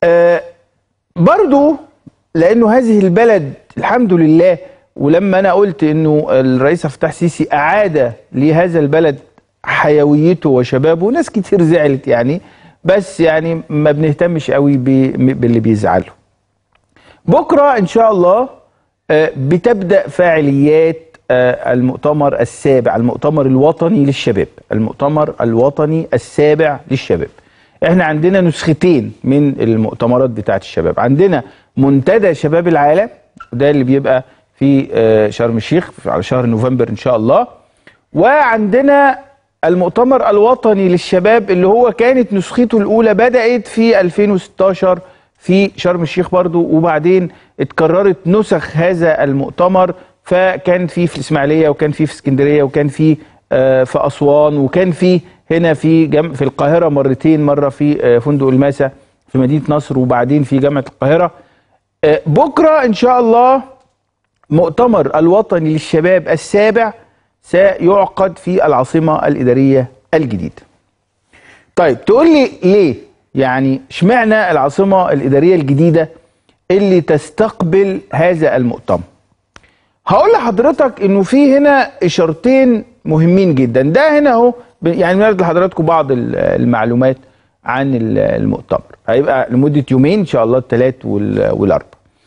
آه برضو لانه هذه البلد الحمد لله ولما انا قلت انه الرئيس عبد الفتاح السيسي اعاد لهذا البلد حيويته وشبابه ناس كتير زعلت يعني بس يعني ما بنهتمش قوي ب- باللي بيزعلوا بكره ان شاء الله آه، بتبدا فاعليات آه، المؤتمر السابع المؤتمر الوطني للشباب المؤتمر الوطني السابع للشباب احنا عندنا نسختين من المؤتمرات بتاعه الشباب عندنا منتدى شباب العالم وده اللي بيبقى في آه، شرم الشيخ على شهر نوفمبر ان شاء الله وعندنا المؤتمر الوطني للشباب اللي هو كانت نسخته الاولى بدات في 2016 في شرم الشيخ برضو وبعدين اتكررت نسخ هذا المؤتمر فكان في في الاسماعيليه وكان في في اسكندريه وكان في آه، في اسوان وكان في هنا في جم في القاهره مرتين مره في آه، فندق الماسه في مدينه نصر وبعدين في جامعه القاهره آه، بكره ان شاء الله مؤتمر الوطني للشباب السابع سيعقد في العاصمه الاداريه الجديده. طيب تقول لي ليه؟ يعني اشمعنى العاصمه الاداريه الجديده اللي تستقبل هذا المؤتمر؟ هقول لحضرتك انه في هنا اشارتين مهمين جدا، ده هنا اهو ب- يعني بنعرض لحضراتكم بعض ال- المعلومات عن ال- المؤتمر، هيبقى لمده يومين ان شاء الله الثلاث والاربع.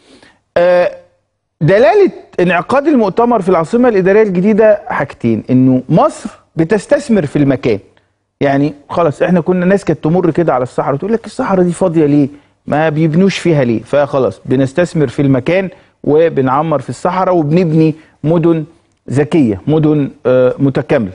آه، دلاله انعقاد المؤتمر في العاصمه الاداريه الجديده حاجتين انه مصر بتستثمر في المكان يعني خلاص احنا كنا ناس كانت تمر كده على الصحراء تقول لك الصحراء دي فاضيه ليه ما بيبنوش فيها ليه فخلاص بنستثمر في المكان وبنعمر في الصحراء وبنبني مدن ذكيه مدن آه، متكامله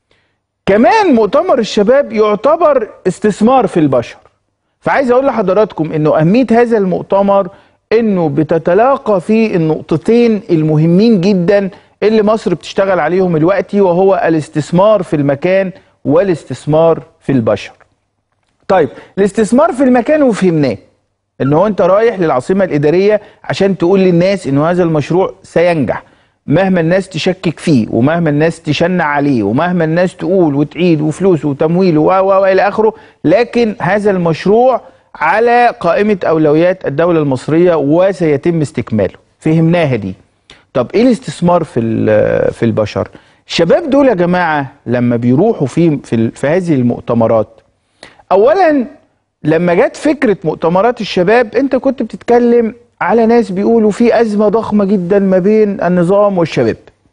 كمان مؤتمر الشباب يعتبر استثمار في البشر فعايز اقول لحضراتكم انه اهميه هذا المؤتمر انه بتتلاقى فيه النقطتين المهمين جدا اللي مصر بتشتغل عليهم دلوقتي وهو الاستثمار في المكان والاستثمار في البشر. طيب الاستثمار في المكان وفهمناه ان هو انت رايح للعاصمه الاداريه عشان تقول للناس انه هذا المشروع سينجح مهما الناس تشكك فيه ومهما الناس تشنع عليه ومهما الناس تقول وتعيد وفلوس وتمويل و و والى اخره لكن هذا المشروع على قائمه اولويات الدوله المصريه وسيتم استكماله فهمناها دي طب ايه الاستثمار في ال- في البشر الشباب دول يا جماعه لما بيروحوا في في, ال- في هذه المؤتمرات اولا لما جت فكره مؤتمرات الشباب انت كنت بتتكلم على ناس بيقولوا في ازمه ضخمه جدا ما بين النظام والشباب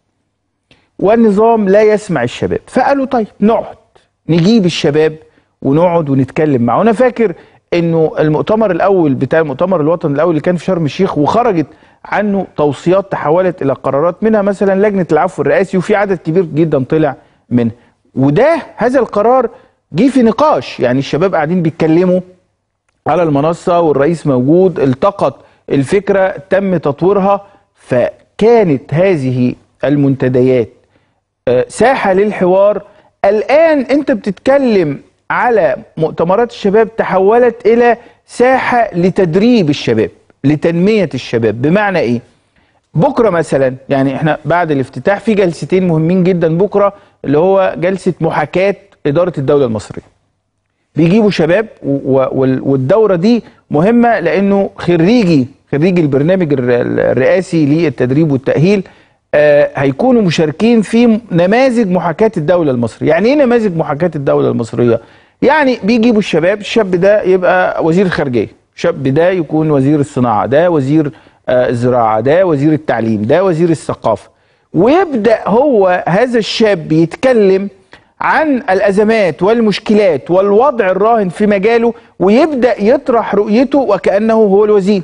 والنظام لا يسمع الشباب فقالوا طيب نقعد نجيب الشباب ونقعد ونتكلم معه انا فاكر انه المؤتمر الاول بتاع المؤتمر الوطني الاول اللي كان في شرم الشيخ وخرجت عنه توصيات تحولت الى قرارات منها مثلا لجنه العفو الرئاسي وفي عدد كبير جدا طلع منها وده هذا القرار جه في نقاش يعني الشباب قاعدين بيتكلموا على المنصة والرئيس موجود التقط الفكرة تم تطويرها فكانت هذه المنتديات آه، ساحة للحوار الآن أنت بتتكلم على مؤتمرات الشباب تحولت إلى ساحة لتدريب الشباب لتنمية الشباب بمعنى إيه؟ بكرة مثلا يعني احنا بعد الافتتاح في جلستين مهمين جدا بكرة اللي هو جلسة محاكاة إدارة الدولة المصرية بيجيبوا شباب و- و- وال- والدوره دي مهمه لانه خريجي خريجي البرنامج الر- الرئاسي للتدريب والتاهيل آه، هيكونوا مشاركين في نماذج محاكاه الدوله المصريه يعني ايه نماذج محاكاه الدوله المصريه يعني بيجيبوا الشباب الشاب ده يبقى وزير الخارجيه الشاب ده يكون وزير الصناعه ده وزير آه، الزراعه ده وزير التعليم ده وزير الثقافه ويبدا هو هذا الشاب يتكلم عن الازمات والمشكلات والوضع الراهن في مجاله ويبدا يطرح رؤيته وكانه هو الوزير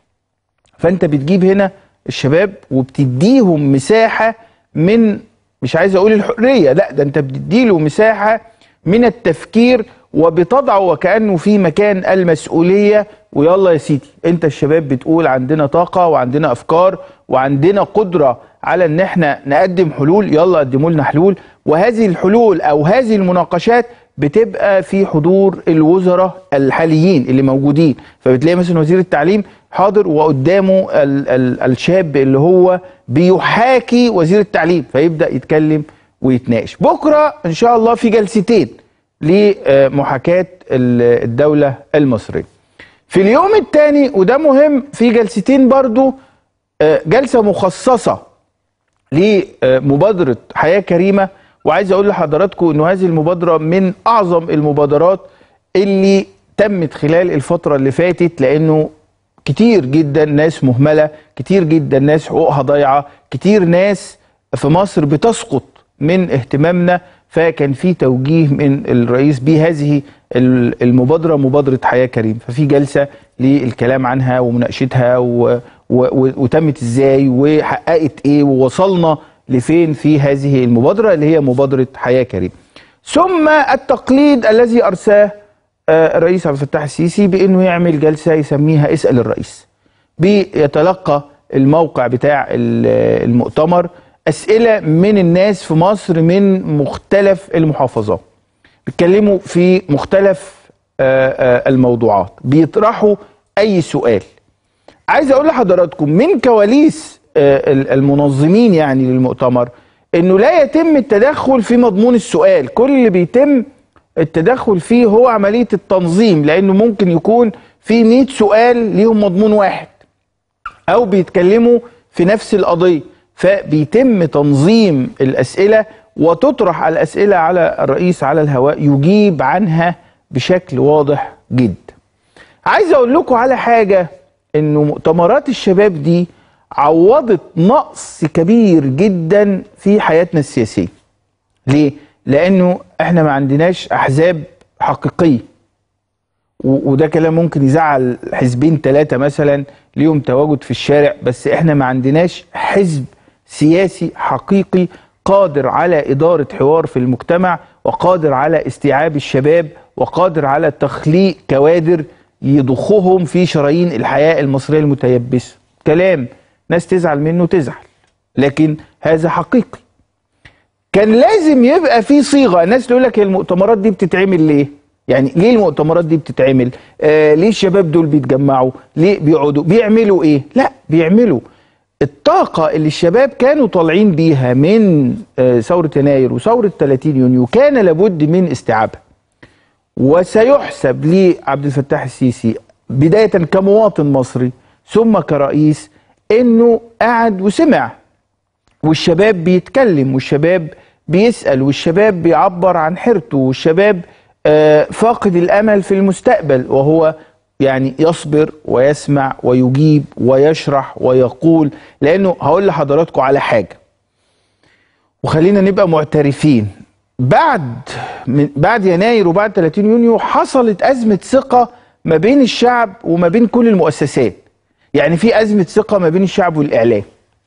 فانت بتجيب هنا الشباب وبتديهم مساحه من مش عايز اقول الحريه لا ده انت بتديله مساحه من التفكير وبتضعه وكانه في مكان المسؤوليه ويلا يا سيدي انت الشباب بتقول عندنا طاقه وعندنا افكار وعندنا قدره على ان احنا نقدم حلول يلا قدموا لنا حلول وهذه الحلول او هذه المناقشات بتبقى في حضور الوزراء الحاليين اللي موجودين فبتلاقي مثلا وزير التعليم حاضر وقدامه ال ال الشاب اللي هو بيحاكي وزير التعليم فيبدا يتكلم ويتناقش بكره ان شاء الله في جلستين لمحاكاه ال- الدوله المصريه في اليوم الثاني وده مهم في جلستين برضو آه، جلسة مخصصة لمبادرة حياة كريمة وعايز اقول لحضراتكم انه هذه المبادرة من اعظم المبادرات اللي تمت خلال الفترة اللي فاتت لانه كتير جدا ناس مهملة كتير جدا ناس حقوقها ضايعة كتير ناس في مصر بتسقط من اهتمامنا فكان في توجيه من الرئيس بهذه ال- المبادرة مبادرة حياة كريم ففي جلسة للكلام عنها ومناقشتها و... و... و... وتمت ازاي وحققت ايه ووصلنا لفين في هذه المبادرة اللي هي مبادرة حياة كريم ثم التقليد الذي أرساه آه، الرئيس عبد الفتاح السيسي بأنه يعمل جلسة يسميها اسأل الرئيس بيتلقى الموقع بتاع ال- المؤتمر أسئلة من الناس في مصر من مختلف المحافظات بيتكلموا في مختلف آه، آه، الموضوعات بيطرحوا أي سؤال عايز اقول لحضراتكم من كواليس آه، ال- المنظمين يعني للمؤتمر انه لا يتم التدخل في مضمون السؤال كل اللي بيتم التدخل فيه هو عملية التنظيم لانه ممكن يكون في 100 سؤال ليهم مضمون واحد او بيتكلموا في نفس القضية فبيتم تنظيم الاسئلة وتطرح الاسئلة على الرئيس على الهواء يجيب عنها بشكل واضح جدا عايز اقول لكم على حاجه انه مؤتمرات الشباب دي عوضت نقص كبير جدا في حياتنا السياسيه ليه لانه احنا ما عندناش احزاب حقيقيه و- وده كلام ممكن يزعل حزبين ثلاثه مثلا ليهم تواجد في الشارع بس احنا ما عندناش حزب سياسي حقيقي قادر على اداره حوار في المجتمع وقادر على استيعاب الشباب وقادر على تخليق كوادر يضخهم في شرايين الحياه المصريه المتيبسه كلام ناس تزعل منه تزعل لكن هذا حقيقي كان لازم يبقى في صيغه الناس تقول لك المؤتمرات دي بتتعمل ليه يعني ليه المؤتمرات دي بتتعمل آه ليه الشباب دول بيتجمعوا ليه بيقعدوا بيعملوا ايه لا بيعملوا الطاقة اللي الشباب كانوا طالعين بيها من آه ثورة يناير وثورة 30 يونيو كان لابد من استيعابها وسيحسب لعبد الفتاح السيسي بداية كمواطن مصري ثم كرئيس انه قعد وسمع والشباب بيتكلم والشباب بيسأل والشباب بيعبر عن حيرته والشباب آه، فاقد الأمل في المستقبل وهو يعني يصبر ويسمع ويجيب ويشرح ويقول لأنه هقول لحضراتكم على حاجة وخلينا نبقى معترفين بعد من بعد يناير وبعد 30 يونيو حصلت أزمة ثقة ما بين الشعب وما بين كل المؤسسات يعني في أزمة ثقة ما بين الشعب والإعلام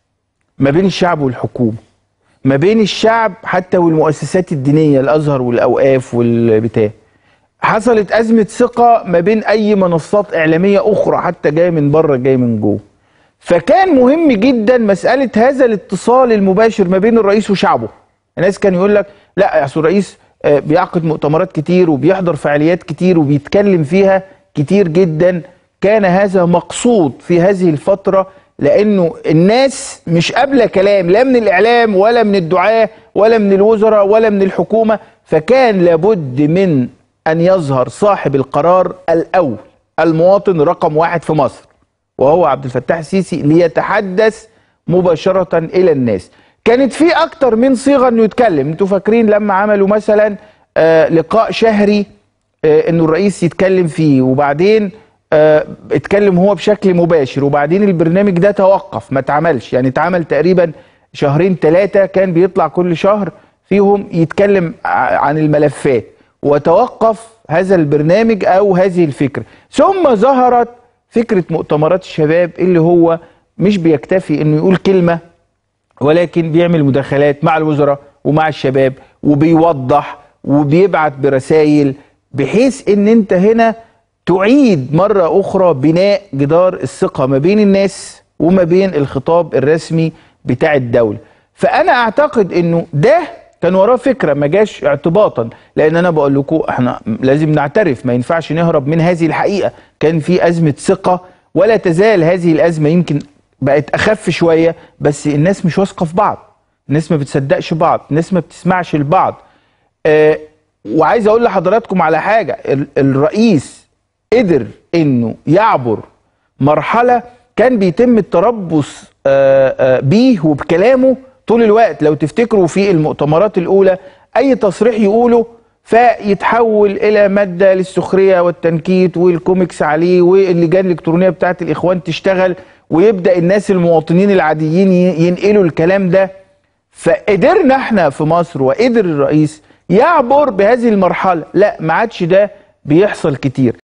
ما بين الشعب والحكومة ما بين الشعب حتى والمؤسسات الدينية الأزهر والأوقاف والبتاع حصلت أزمة ثقة ما بين أي منصات إعلامية أخرى حتى جاية من بره جاية من جوه فكان مهم جدا مسألة هذا الاتصال المباشر ما بين الرئيس وشعبه الناس كان يقول لك لا يا أصل الرئيس آه، بيعقد مؤتمرات كتير وبيحضر فعاليات كتير وبيتكلم فيها كتير جدا كان هذا مقصود في هذه الفترة لأنه الناس مش قابلة كلام لا من الإعلام ولا من الدعاة ولا من الوزراء ولا من الحكومة فكان لابد من أن يظهر صاحب القرار الأول المواطن رقم واحد في مصر وهو عبد الفتاح السيسي ليتحدث مباشرة إلى الناس كانت في أكتر من صيغة أنه يتكلم أنتوا فاكرين لما عملوا مثلا آه لقاء شهري آه أنه الرئيس يتكلم فيه وبعدين آه اتكلم هو بشكل مباشر وبعدين البرنامج ده توقف ما اتعملش يعني اتعمل تقريبا شهرين ثلاثة كان بيطلع كل شهر فيهم يتكلم ع- عن الملفات وتوقف هذا البرنامج أو هذه الفكرة ثم ظهرت فكرة مؤتمرات الشباب اللي هو مش بيكتفي انه يقول كلمة ولكن بيعمل مداخلات مع الوزراء ومع الشباب وبيوضح وبيبعت برسائل بحيث ان انت هنا تعيد مرة اخرى بناء جدار الثقة ما بين الناس وما بين الخطاب الرسمي بتاع الدولة فانا اعتقد انه ده كان وراه فكرة ما جاش اعتباطا لان انا بقول لكم احنا لازم نعترف ما ينفعش نهرب من هذه الحقيقة كان في ازمة ثقة ولا تزال هذه الازمة يمكن بقت اخف شويه بس الناس مش واثقه في بعض الناس ما بتصدقش بعض الناس ما بتسمعش لبعض آه وعايز اقول لحضراتكم على حاجه ال- الرئيس قدر انه يعبر مرحله كان بيتم التربص آه، آه، بيه وبكلامه طول الوقت لو تفتكروا في المؤتمرات الاولى اي تصريح يقوله فيتحول الى ماده للسخريه والتنكيت والكوميكس عليه واللجان الالكترونيه بتاعت الاخوان تشتغل ويبدا الناس المواطنين العاديين ي- ينقلوا الكلام ده فقدرنا احنا في مصر وقدر الرئيس يعبر بهذه المرحله لا ما عادش ده بيحصل كتير